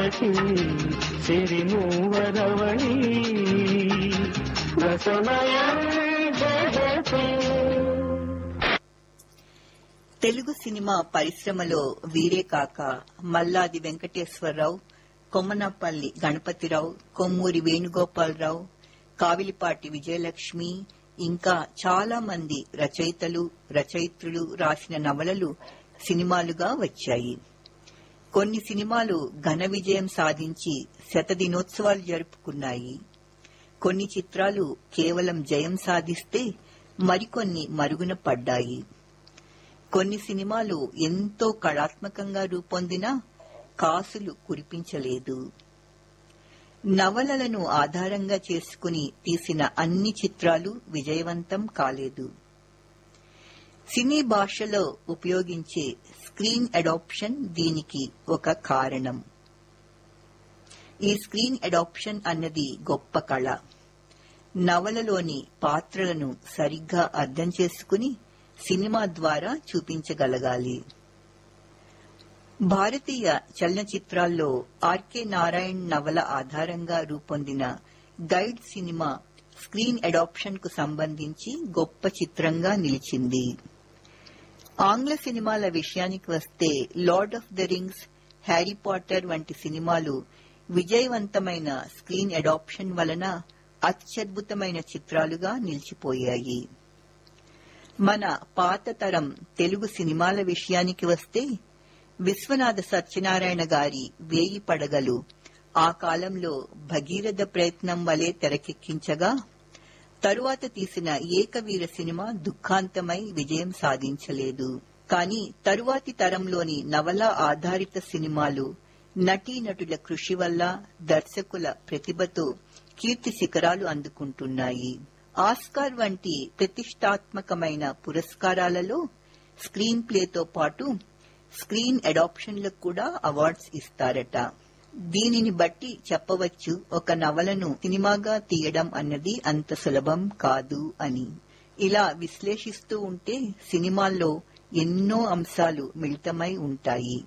ಸಖಿ ಸಿರಿ ಮೂವರವಳಿ ರಸಮಯ ಜಗತಿ Telugu cinema పరిశ్రమలో వీరే కాక మల్లాది వెంకటేశ్వరరావు కొమ్మనపల్లి గణపతిరావు కొమ్మూరి వేణుగోపాలరావు కావిలిపాటి విజయలక్ష్మి ఇంకా చాలా మంది రచయితలు రచయిత్రులు రాసిన నవలలు సినిమాలుగా వచ్చాయి కొన్ని సినిమాలు ఘన విజయం సాధించి శతదినోత్సవాలు జరుపుకున్నాయి కొన్ని చిత్రాలు కేవలం జయం సాధిస్తే మరికొన్ని మరుగున పడ్డాయి కొన్ని సినిమాలు ఎంతో కళాత్మకంగా రూపొందినా కాసులు కురిపించలేదు నవలలను ఆధారంగా చేసుకుని తీసిన అన్ని చిత్రాలు విజయవంతం కాలేదు సినీ భాషలో ఉపయోగించే స్క్రీన్ అడాప్షన్ దీనికి ఒక కారణం ఈ స్క్రీన్ అడాప్షన్ అన్నది గొప్ప కళ నవలలోని పాత్రలను సరిగ్గా అర్థం చేసుకుని సినిమా ద్వారా చూపించగలగాలి భారతీయ చలనచిత్రాల్లో ఆర్కే నారాయణ్ నవల ఆధారంగా రూపొందిన గైడ్ సినిమా స్క్రీన్ అడాప్షన్ కు సంబంధించి గొప్ప చిత్రంగా నిలిచింది ఆంగ్ల సినిమాల విషయానికి వస్తే lord of the rings Harry Potter వంటి సినిమాలు విజయవంతమైన స్క్రీన్ అడాప్షన్ వలన అత్యద్భుతమైన చిత్రాలుగా నిలిచిపోయాయి మన పాత తరం తెలుగు సినిమాల విషయానికి వస్తే విశ్వనాథ సత్యనారాయణ గారి వేయి పడగలు ఆ కాలంలో భగీరథ ప్రయత్నం వలె తెరకెక్కించగా తరువాత తీసిన ఏకవీర సినిమా దుఃఖాంతమై విజయం సాధించలేదు కానీ తరువాతి తరంలోని నవల ఆధారిత సినిమాలు నటీనటుల కృషి వల్ల దర్శకుల ప్రతిభతో కీర్తి శిఖరాలు అందుకుంటున్నాయి ఆస్కార్ వంటి ప్రతిష్టాత్మకమైన పురస్కారాలలో స్క్రీన్ ప్లేతో పాటు స్క్రీన్ అడాప్షన్లకు కూడా అవార్డ్స్ ఇస్తారట దీనిని బట్టి చెప్పవచ్చు ఒక నవలను సినిమాగా తీయడం అన్నది అంత సులభం కాదు అని ఇలా విశ్లేషిస్తూ ఉంటే సినిమాల్లో ఎన్నో అంశాలు మిళితమై ఉంటాయి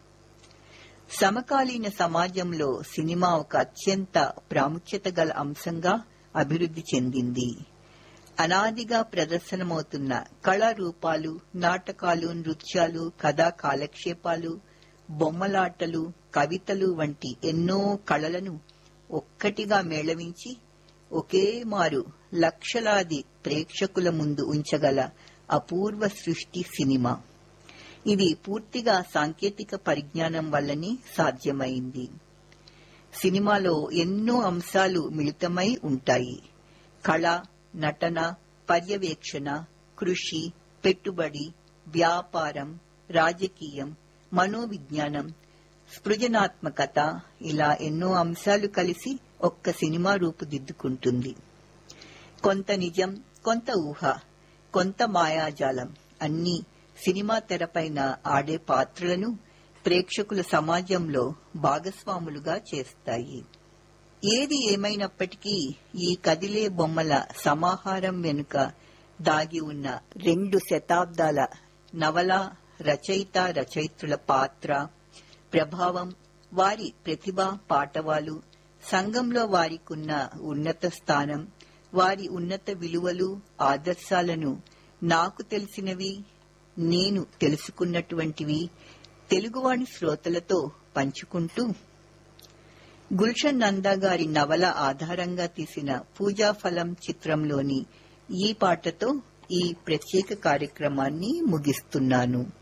సమకాలీన సమాజంలో సినిమా ఒక అత్యంత ప్రాముఖ్యత గల అంశంగా అభివృద్ధి చెందింది అనాదిగా ప్రదర్శనమవుతున్న కళారూపాలు నాటకాలు నృత్యాలు కథా కాలక్షేపాలు బొమ్మలాటలు కవితలు వంటి ఎన్నో కళలను ఒక్కటిగా మేళవించి ఒకే మారు లక్షలాది ప్రేక్షకుల ముందు ఉంచగల అపూర్వ సృష్టి సినిమా ఇది పూర్తిగా సాంకేతిక పరిజ్ఞానం వల్లనే సాధ్యమైంది సినిమాలో ఎన్నో అంశాలు మిళితమై ఉంటాయి కళ నటన పర్యవేక్షణ కృషి పెట్టుబడి వ్యాపారం రాజకీయం మనోవిజ్ఞానం సృజనాత్మకత ఇలా ఎన్నో అంశాలు కలిసి ఒక్క సినిమా రూపుదిద్దుకుంటుంది కొంత నిజం కొంత ఊహ కొంత మాయాజాలం అన్నీ సినిమా తెరపైన ఆడే పాత్రలను ప్రేక్షకుల సమాజంలో భాగస్వాములుగా చేస్తాయి ఏది ఏమైనప్పటికీ ఈ కదిలే బొమ్మల సమాహారం వెనుక దాగి ఉన్న రెండు శతాబ్దాల నవల రచయిత రచయిత్రుల పాత్ర ప్రభావం వారి ప్రతిభ పాటవాలు సంఘంలో వారికున్న ఉన్నత స్థానం వారి ఉన్నత విలువలు ఆదర్శాలను నాకు తెలిసినవి నేను తెలుసుకున్నటువంటివి తెలుగువాణి శ్రోతలతో పంచుకుంటూ గుల్షన్ నందా గారి నవల ఆధారంగా తీసిన పూజాఫలం చిత్రంలోని ఈ పాటతో ఈ ప్రత్యేక కార్యక్రమాన్ని ముగిస్తున్నాను